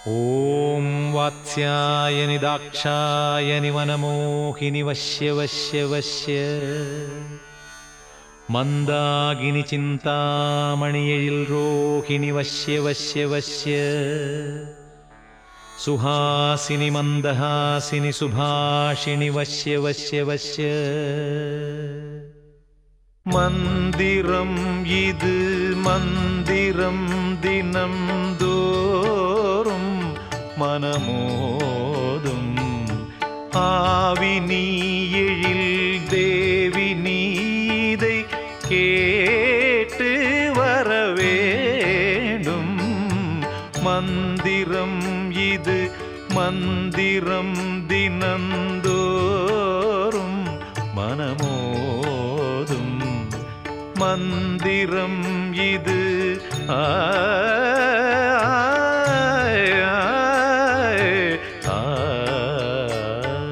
ॐ वात्स्यायनि दाक्षायनि वनमोहिनि वश्य वश्य वश्य मन्दागिनि चिन्तामणियिल् रोहिणि वश्य वश्य वश्य सुहासिनि मन्दहासिनि सुभाषिणि वश्य वश्य वश्य மந்திரம் இது மந்திரம் தினம் தோறும் மனமோதும் ஆவி நீ எழில் தேவி நீதை கேட்டு வர வேண்டும் மந்திரம் இது மந்திரம் தினந்தோறும் மனமோதும் மந்திரம் இது ஆய், ஆய், ஆய்.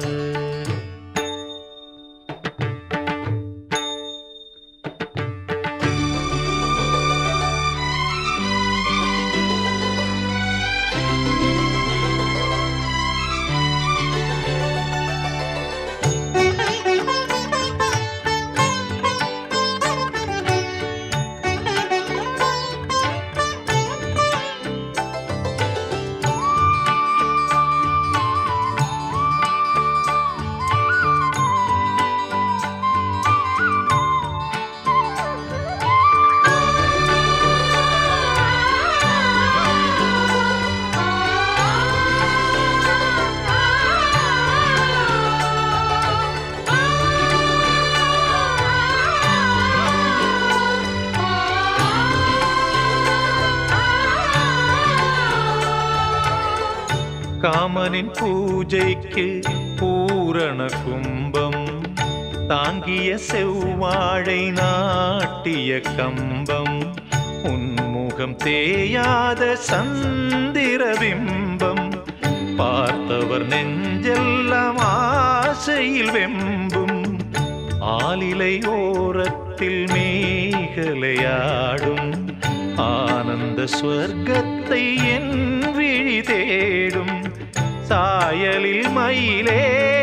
காமனின் பூஜைக்கு பூரண கும்பம் தாங்கிய செவ்வாழை நாட்டிய கம்பம் உன்முகம் தேயாத சந்திர பிம்பம் பார்த்தவர் நெஞ்செல்லாம் ஆசையில் வெம்பும் ஆலிலை ஓரத்தில் மேகலையாடும் ஆனந்த ஸ்வர்க்கத்தை என் விழி தேடும் சாயலில் மயிலே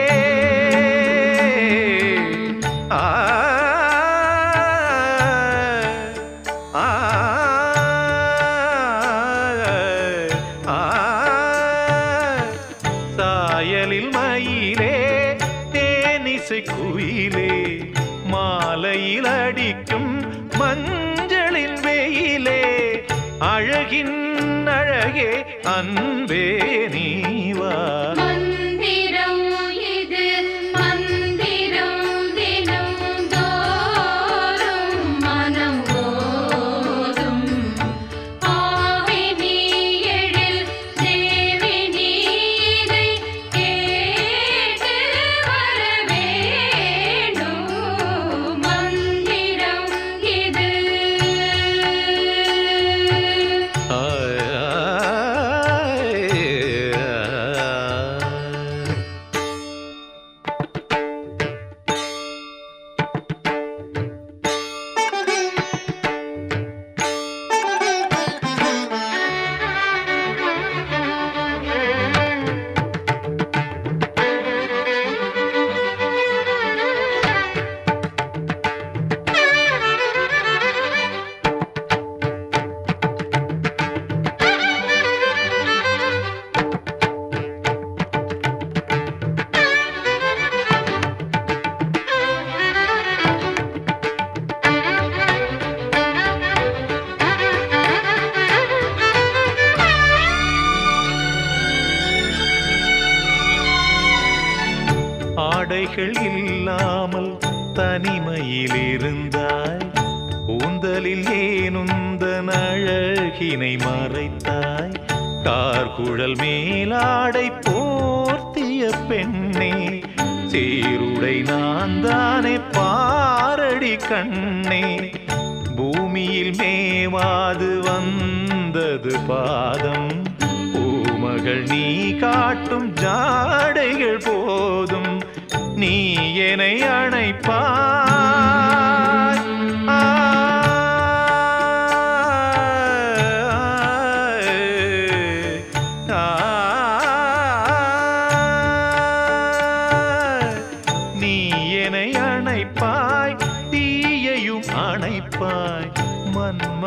ஆ ஆ ஆ சாயலில் மயிலே தேனிசை குயிலே மாலையில் அடிக்கும் மஞ்சளின் வெயிலே அழகின் அழகே அன்பே நீவா மந்திரம் இது மந்திரம் தினம் தோறும் மனம் ஓதும் ஆவி நீ எழில் தேவி நீதை கேட்டு வர வேண்டும் மந்திரம் இது ஆய், ஆய், ஆய். ஆடைகள் இல்லாமல் தனிமையில் இருந்தாய் கூந்தலில் ஏனுந்தன் அழகினை மறைத்தாய் கார்குழல் மேலாடை போர்த்திய பெண்ணே சீருடை நான் தானே பாரடி கண்ணே பூமியில் மேவாது வந்தது பாதம் பூமகள் நீ காட்டும் ஜாடைகள் போதும் நீ என்னை அணைப்பாய் ஆ ஆ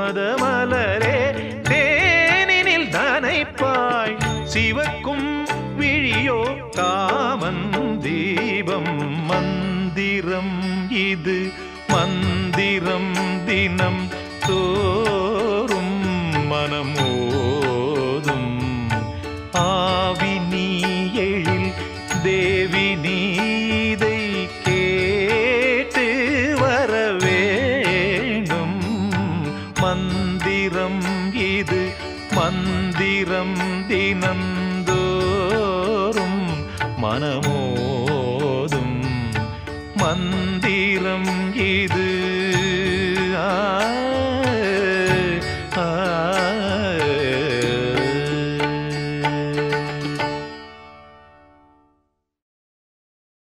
மதமலரே தேனினில் நனைப்பாய் சிவக்கும் விழியோ காமன் தீபம் மந்திரம் இது மந்திரம் தினம் தோறும் மனம் ஓதும் ஆவி நீ எழில் தேவி நீதை கேட்டு வர வேண்டும் மந்திரம் இது மந்திரம் தினந்தோறும் மனமோ